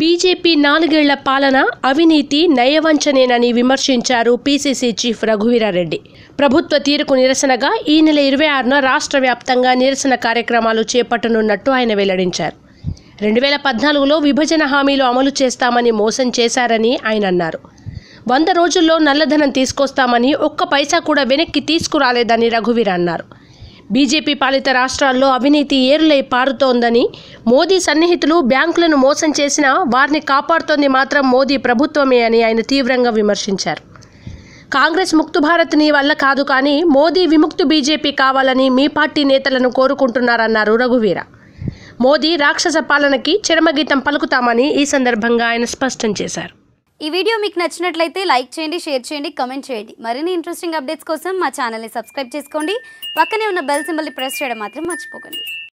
BJP నాలుగేళ్ల పాలన అవినీతి నయవంచనేనని విమర్శించారు పీసీసీ చీఫ్ రఘువీరారెడ్డి ప్రభుత్వ తీరుకు నిరసనగా ఈ నెల ఇరవై ఆరున రాష్ట్ర వ్యాప్తంగా నిరసన కార్యక్రమాలు చేపట్టనున్నట్టు ఆయన వెల్లడించారు రెండు వేల పద్నాలుగులో విభజన హామీలు అమలు చేస్తామని మోసం చేశారని ఆయన అన్నారు వంద రోజుల్లో నల్లధనం తీసుకొస్తామని ఒక్క పైసా కూడా వెనక్కి తీసుకురాలేదని రఘువీర అన్నారు బీజేపీ పాలిత రాష్ట్రాల్లో అవినీతి ఏరులై పారుతోందని మోదీ సన్నిహితులు బ్యాంకులను మోసం చేసినా వారిని కాపాడుతోంది మాత్రం మోదీ ప్రభుత్వమే అని ఆయన తీవ్రంగా విమర్శించారు కాంగ్రెస్ ముక్తు భారత్ నీ వల్ల కాదు కానీ మోదీ విముక్తు బీజేపీ కావాలని మీ పార్టీ నేతలను కోరుకుంటున్నారన్నారు రఘువీర మోదీ రాక్షస పాలనకి చరమగీతం పలుకుతామని ఈ సందర్భంగా ఆయన స్పష్టం చేశారు ఈ వీడియో మీకు నచ్చినట్లయితే లైక్ చేయండి షేర్ చేయండి కమెంట్ చేయండి మరిన్ని ఇంట్రెస్టింగ్ అప్డేట్స్ కోసం మా ఛానల్ని సబ్స్క్రైబ్ చేసుకోండి పక్కనే ఉన్న బెల్ సింబల్ని ప్రెస్ చేయడం మాత్రం మర్చిపోకండి